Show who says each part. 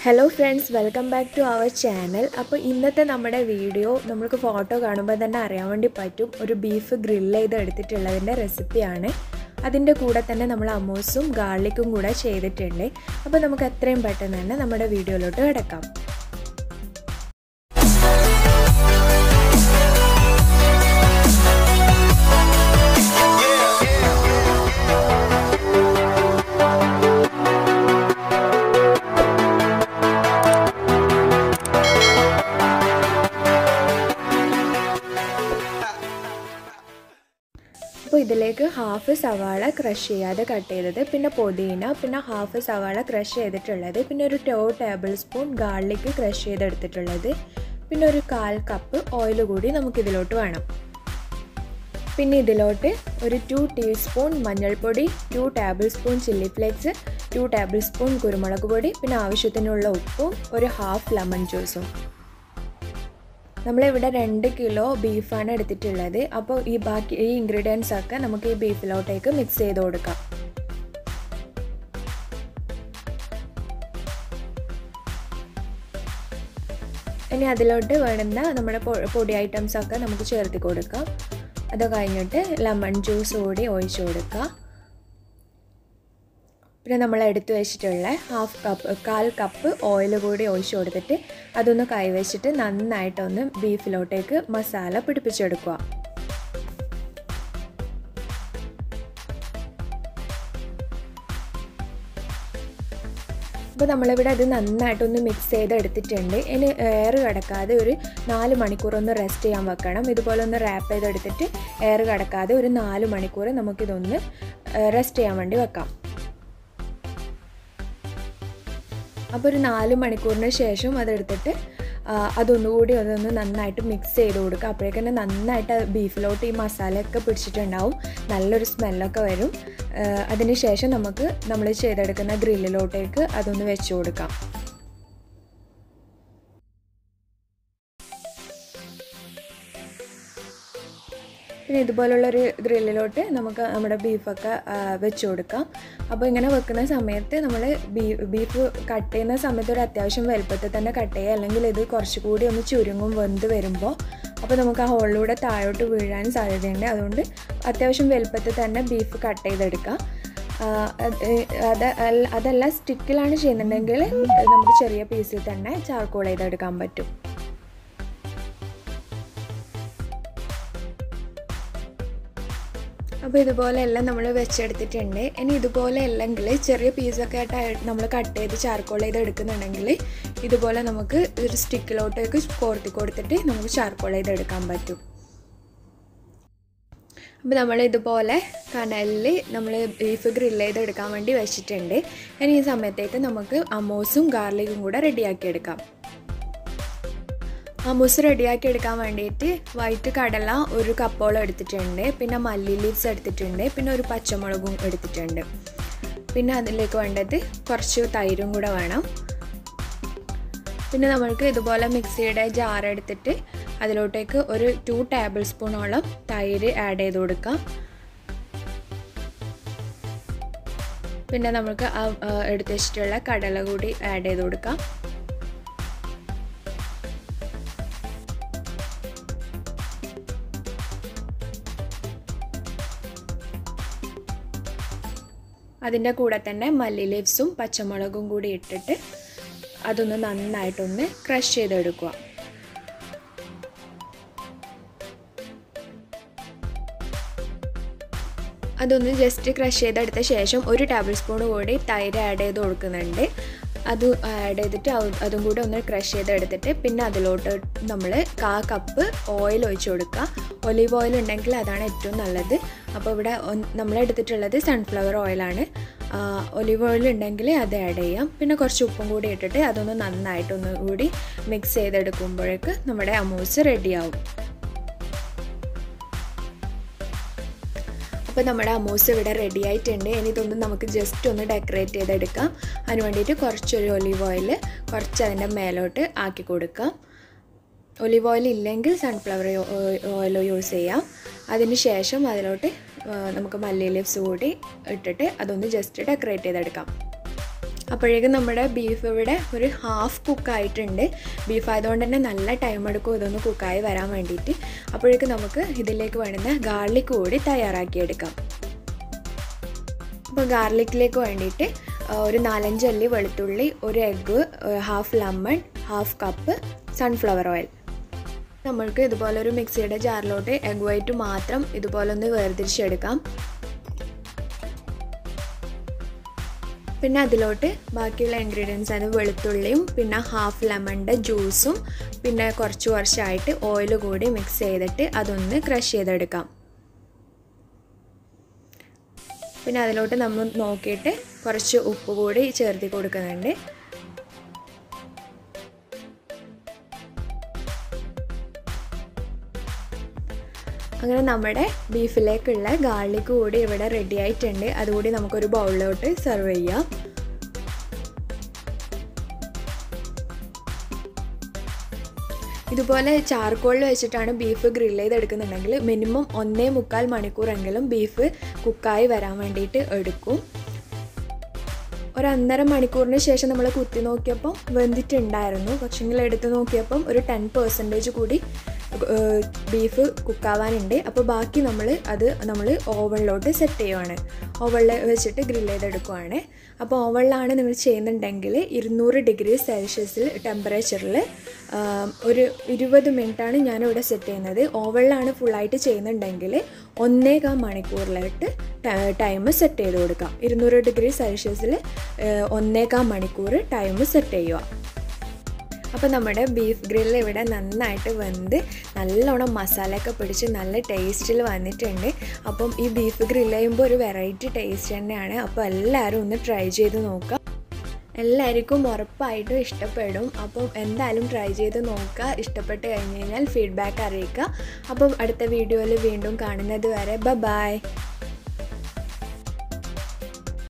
Speaker 1: hello friends welcome back to our channel അപ്പോൾ ഇന്നത്തെ നമ്മുടെ വീഡിയോ നമുക്ക് ഫോട്ടോ കാണുമ്പോൾ തന്നെ അറിയാൻ വേണ്ടി പറ്റും ഒരു ബീഫ് ഗ്രില്ല് ചെയ്ത് എടുത്തിട്ടുള്ളതിൻ്റെ റെസിപ്പിയാണ് അതിൻ്റെ കൂടെ തന്നെ നമ്മൾ അമൂസും ഗാർലിക്കും കൂടെ ചെയ്തിട്ടുണ്ട് അപ്പോൾ നമുക്ക് എത്രയും പെട്ടെന്ന് തന്നെ നമ്മുടെ വീഡിയോയിലോട്ട് കിടക്കാം അപ്പോൾ ഇതിലേക്ക് ഹാഫ് സവാള ക്രഷ് ചെയ്യാതെ കട്ട് ചെയ്തത് പിന്നെ പുതിന പിന്നെ ഹാഫ് സവാള ക്രഷ് ചെയ്തിട്ടുള്ളത് പിന്നെ ഒരു two tablespoon garlic crush ചെയ്തെടുത്തിട്ടുള്ളത് പിന്നെ ഒരു കാൽ കപ്പ് ഓയിൽ കൂടി നമുക്കിതിലോട്ട് വേണം പിന്നെ ഇതിലോട്ട് ഒരു ടു ടീസ്പൂൺ മഞ്ഞൾപ്പൊടി two tablespoon chilli flakes two tablespoon കുരുമുളക് പൊടി പിന്നെ ആവശ്യത്തിനുള്ള ഉപ്പും ഒരു ഹാഫ് ലെമൺ ജ്യൂസും നമ്മളിവിടെ രണ്ട് കിലോ ബീഫാണ് എടുത്തിട്ടുള്ളത് അപ്പോൾ ഈ ബാക്കി ഈ ഇൻഗ്രീഡിയൻസ് ഒക്കെ നമുക്ക് ഈ ബീഫിലോട്ടേക്ക് മിക്സ് ചെയ്ത് കൊടുക്കാം ഇനി അതിലോട്ട് വേണ്ടുന്ന നമ്മുടെ പൊടി ഐറ്റംസ് ഒക്കെ നമുക്ക് ചേർത്ത് കൊടുക്കാം അത് കഴിഞ്ഞിട്ട് ലെമൺ ജ്യൂസ് കൂടി ഒഴിച്ചു കൊടുക്കാം പിന്നെ നമ്മൾ എടുത്തു വെച്ചിട്ടുള്ള ഹാഫ് കപ്പ് കാൽ കപ്പ് ഓയിൽ കൂടി ഒഴിച്ചു കൊടുത്തിട്ട് അതൊന്ന് കൈവച്ചിട്ട് നന്നായിട്ടൊന്ന് ബീഫിലോട്ടേക്ക് മസാല പിടിപ്പിച്ചെടുക്കുക അപ്പോൾ നമ്മളിവിടെ അത് നന്നായിട്ടൊന്ന് മിക്സ് ചെയ്ത് എടുത്തിട്ടുണ്ട് ഇനി എയർ കിടക്കാതെ ഒരു നാല് മണിക്കൂർ ഒന്ന് റെസ്റ്റ് ചെയ്യാൻ വെക്കണം ഇതുപോലെ ഒന്ന് റാപ്പ് ചെയ്തെടുത്തിട്ട് എയർ കിടക്കാതെ ഒരു നാല് മണിക്കൂർ നമുക്കിതൊന്ന് റെസ്റ്റ് ചെയ്യാൻ വേണ്ടി വെക്കാം അപ്പോൾ ഒരു നാല് മണിക്കൂറിന് ശേഷം അതെടുത്തിട്ട് അതൊന്നുകൂടി അതൊന്ന് നന്നായിട്ട് മിക്സ് ചെയ്ത് കൊടുക്കുക അപ്പോഴേക്കന്നെ നന്നായിട്ട് ബീഫിലോട്ട് ഈ മസാലയൊക്കെ പിടിച്ചിട്ടുണ്ടാവും നല്ലൊരു സ്മെല്ലൊക്കെ വരും അതിന് ശേഷം നമുക്ക് നമ്മൾ ചെയ്തെടുക്കുന്ന ഗ്രില്ലിലോട്ടേക്ക് അതൊന്ന് വെച്ച് കൊടുക്കാം പിന്നെ ഇതുപോലുള്ളൊരു ഗ്രില്ലിലോട്ട് നമുക്ക് നമ്മുടെ ബീഫൊക്കെ വെച്ച് കൊടുക്കാം അപ്പോൾ ഇങ്ങനെ വെക്കുന്ന സമയത്ത് നമ്മൾ ബീഫ് കട്ട് ചെയ്യുന്ന സമയത്ത് ഒരു അത്യാവശ്യം വലുപ്പത്തിൽ തന്നെ കട്ട് ചെയ്യുക അല്ലെങ്കിൽ ഇത് കുറച്ചുകൂടി ഒന്ന് ചുരുങ്ങും വെന്ത് വരുമ്പോൾ അപ്പോൾ നമുക്ക് ആ ഹോളിലൂടെ താഴോട്ട് വീഴാൻ സാധ്യതയുണ്ട് അതുകൊണ്ട് അത്യാവശ്യം വലുപ്പത്തിൽ തന്നെ ബീഫ് കട്ട് ചെയ്തെടുക്കാം അത് അതല്ല സ്റ്റിക്കിലാണ് ചെയ്യുന്നുണ്ടെങ്കിൽ നമുക്ക് ചെറിയ പീസിൽ തന്നെ ചാർക്കോൾ ചെയ്തെടുക്കാൻ പറ്റും അപ്പോൾ ഇതുപോലെ എല്ലാം നമ്മൾ വെച്ചെടുത്തിട്ടുണ്ട് ഇനി ഇതുപോലെ അല്ലെങ്കിൽ ചെറിയ പീസൊക്കെ ആയിട്ട് നമ്മൾ കട്ട് ചെയ്ത് ചാർക്കോൾ ചെയ്ത് എടുക്കുന്നുണ്ടെങ്കിൽ ഇതുപോലെ നമുക്ക് ഒരു സ്റ്റിക്കിലോട്ടേക്ക് കോർത്തി കൊടുത്തിട്ട് നമുക്ക് ചാർക്കോൾ ചെയ്ത് എടുക്കാൻ പറ്റും അപ്പോൾ നമ്മൾ ഇതുപോലെ കനലിൽ നമ്മൾ ബീഫ് ഗ്രില്ല് ചെയ്ത് എടുക്കാൻ വേണ്ടി വെച്ചിട്ടുണ്ട് ഇനി ഈ സമയത്തേക്ക് നമുക്ക് അമോസും ഗാർലിക്കും കൂടെ റെഡിയാക്കി എടുക്കാം അമൂസ് റെഡിയാക്കി എടുക്കാൻ വേണ്ടിയിട്ട് വൈറ്റ് കടല ഒരു കപ്പോളം എടുത്തിട്ടുണ്ട് പിന്നെ മല്ലി ലീവ്സ് എടുത്തിട്ടുണ്ട് പിന്നെ ഒരു പച്ചമുളകും എടുത്തിട്ടുണ്ട് പിന്നെ അതിലേക്ക് വേണ്ടത് കുറച്ച് തൈരും കൂടെ വേണം പിന്നെ നമ്മൾക്ക് ഇതുപോലെ മിക്സിയുടെ ജാർ എടുത്തിട്ട് അതിലോട്ടേക്ക് ഒരു ടു ടേബിൾ സ്പൂണോളം തൈര് ആഡ് ചെയ്ത് കൊടുക്കാം പിന്നെ നമുക്ക് എടുത്ത് വെച്ചിട്ടുള്ള കടല കൂടി ആഡ് ചെയ്ത് കൊടുക്കാം അതിൻ്റെ കൂടെ തന്നെ മല്ലി ലീവ്സും പച്ചമുളകും കൂടി ഇട്ടിട്ട് അതൊന്ന് നന്നായിട്ടൊന്ന് ക്രഷ് ചെയ്തെടുക്കുക അതൊന്ന് ജസ്റ്റ് ക്രഷ് ചെയ്തെടുത്ത ശേഷം ഒരു ടേബിൾ സ്പൂൺ കൂടി തൈര് ആഡ് ചെയ്ത് കൊടുക്കുന്നുണ്ട് അത് ആഡ് ചെയ്തിട്ട് അതും കൂടി ഒന്ന് ക്രഷ് ചെയ്തെടുത്തിട്ട് പിന്നെ അതിലോട്ട് നമ്മൾ കാ കപ്പ് ഓയിൽ ഒഴിച്ച് കൊടുക്കുക ഒലീവ് ഓയിൽ ഉണ്ടെങ്കിൽ അതാണ് ഏറ്റവും നല്ലത് അപ്പോൾ ഇവിടെ നമ്മൾ എടുത്തിട്ടുള്ളത് സൺഫ്ലവർ ഓയിലാണ് ഒലിവ് ഓയിൽ ഉണ്ടെങ്കിൽ അത് ആഡ് ചെയ്യാം പിന്നെ കുറച്ച് ഉപ്പും കൂടി ഇട്ടിട്ട് അതൊന്ന് നന്നായിട്ടൊന്ന് കൂടി മിക്സ് ചെയ്തെടുക്കുമ്പോഴേക്ക് നമ്മുടെ അമൂസ് റെഡിയാവും അപ്പോൾ നമ്മുടെ അമൂസ് ഇവിടെ റെഡി ആയിട്ടുണ്ട് ഇനി ഇതൊന്ന് നമുക്ക് ജസ്റ്റ് ഒന്ന് ഡെക്കറേറ്റ് ചെയ്തെടുക്കാം അതിന് വേണ്ടിയിട്ട് കുറച്ചൊരു ഒലിവ് ഓയിൽ കുറച്ച് അതിൻ്റെ മേലോട്ട് ആക്കി കൊടുക്കാം ഒലിവ് ഓയിൽ ഇല്ലെങ്കിൽ സൺഫ്ലവർ ഓയിലോ യൂസ് ചെയ്യാം അതിന് ശേഷം അതിലോട്ട് നമുക്ക് മല്ലി ലീവ്സ് കൂടി ഇട്ടിട്ട് അതൊന്ന് ജസ്റ്റ് ഡെക്കറേറ്റ് ചെയ്തെടുക്കാം അപ്പോഴേക്കും നമ്മുടെ ബീഫ് ഇവിടെ ഒരു ഹാഫ് കുക്കായിട്ടുണ്ട് ബീഫ് ആയതുകൊണ്ട് തന്നെ നല്ല ടൈം എടുക്കും ഇതൊന്ന് കുക്കായി വരാൻ വേണ്ടിയിട്ട് അപ്പോഴേക്കും നമുക്ക് ഇതിലേക്ക് വേണ്ടുന്ന ഗാർലിക് കൂടി തയ്യാറാക്കിയെടുക്കാം അപ്പോൾ ഗാർലിക്കിലേക്ക് വേണ്ടിയിട്ട് ഒരു നാലഞ്ച് അല്ലി വെളുത്തുള്ളി ഒരു egg half lemon half cup sunflower oil നമ്മൾക്ക് ഇതുപോലെ ഒരു മിക്സിയുടെ ജാറിലോട്ട് എഗ് വൈറ്റ് മാത്രം ഇതുപോലെ ഒന്ന് വേർതിരിച്ചെടുക്കാം പിന്നെ അതിലോട്ട് ബാക്കിയുള്ള ഇൻഗ്രീഡിയൻസ് ആണ് വെളുത്തുള്ളിയും പിന്നെ ഹാഫ് ലെമണിൻ്റെ ജ്യൂസും പിന്നെ കുറച്ച് കുറച്ചായിട്ട് ഓയിൽ കൂടി മിക്സ് ചെയ്തിട്ട് അതൊന്ന് ക്രഷ് ചെയ്തെടുക്കാം പിന്നെ അതിലോട്ട് നമ്മൾ നോക്കിയിട്ട് കുറച്ച് ഉപ്പ് കൂടി ചേർത്തി കൊടുക്കുന്നുണ്ട് അങ്ങനെ നമ്മുടെ ബീഫിലേക്കുള്ള ഗാർലിക് കൂടി ഇവിടെ റെഡി ആയിട്ടുണ്ട് അതുകൂടി നമുക്കൊരു ബൗളിലോട്ട് സെർവ് ചെയ്യാം ഇതുപോലെ ചാർക്കോളിൽ വെച്ചിട്ടാണ് ബീഫ് ഗ്രില്ല് ചെയ്തെടുക്കുന്നുണ്ടെങ്കിൽ മിനിമം ഒന്നേ മുക്കാൽ മണിക്കൂറെങ്കിലും ബീഫ് കുക്കായി വരാൻ വേണ്ടിയിട്ട് എടുക്കും ഒരു ഒന്നര മണിക്കൂറിന് ശേഷം നമ്മൾ കുത്തി നോക്കിയപ്പോൾ വെന്തിട്ടുണ്ടായിരുന്നു പക്ഷെങ്കിൽ എടുത്ത് നോക്കിയപ്പം ഒരു ടെൻ പെർസെൻറ്റേജ് കൂടി ബീഫ് കുക്കാവാനുണ്ട് അപ്പോൾ ബാക്കി നമ്മൾ അത് നമ്മൾ ഓവണിലോട്ട് സെറ്റ് ചെയ്യുവാണ് ഓവണിൽ വെച്ചിട്ട് ഗ്രില്ല് ചെയ്തെടുക്കുവാണ് അപ്പോൾ ഓവണിലാണ് നിങ്ങൾ ചെയ്യുന്നുണ്ടെങ്കിൽ ഇരുന്നൂറ് ഡിഗ്രി സെൽഷ്യസിൽ ടെമ്പറേച്ചറിൽ ഒരു ഇരുപത് മിനിറ്റാണ് ഞാനിവിടെ സെറ്റ് ചെയ്യുന്നത് ഓവണിലാണ് ഫുള്ളായിട്ട് ചെയ്യുന്നുണ്ടെങ്കിൽ ഒന്നേകാൽ മണിക്കൂറിലായിട്ട് ടൈം സെറ്റ് ചെയ്ത് കൊടുക്കാം ഇരുന്നൂറ് ഡിഗ്രി സെൽഷ്യസിൽ ഒന്നേകാൽ മണിക്കൂർ ടൈം സെറ്റ് ചെയ്യുക അപ്പോൾ നമ്മുടെ ബീഫ് ഗ്രില്ല് ഇവിടെ നന്നായിട്ട് വെന്ത് നല്ലോണം മസാലയൊക്കെ പിടിച്ച് നല്ല ടേസ്റ്റിൽ വന്നിട്ടുണ്ട് അപ്പം ഈ ബീഫ് ഗ്രില്ല് ചെയ്യുമ്പോൾ ഒരു വെറൈറ്റി ടേസ്റ്റ് തന്നെയാണ് അപ്പോൾ എല്ലാവരും ഒന്ന് ട്രൈ ചെയ്ത് നോക്കുക എല്ലാവർക്കും ഉറപ്പായിട്ടും ഇഷ്ടപ്പെടും അപ്പം എന്തായാലും ട്രൈ ചെയ്ത് നോക്കുക ഇഷ്ടപ്പെട്ട് കഴിഞ്ഞ് കഴിഞ്ഞാൽ ഫീഡ്ബാക്ക് അറിയിക്കുക അപ്പം അടുത്ത വീഡിയോയിൽ വീണ്ടും കാണുന്നത് വരെ ബ ബായ്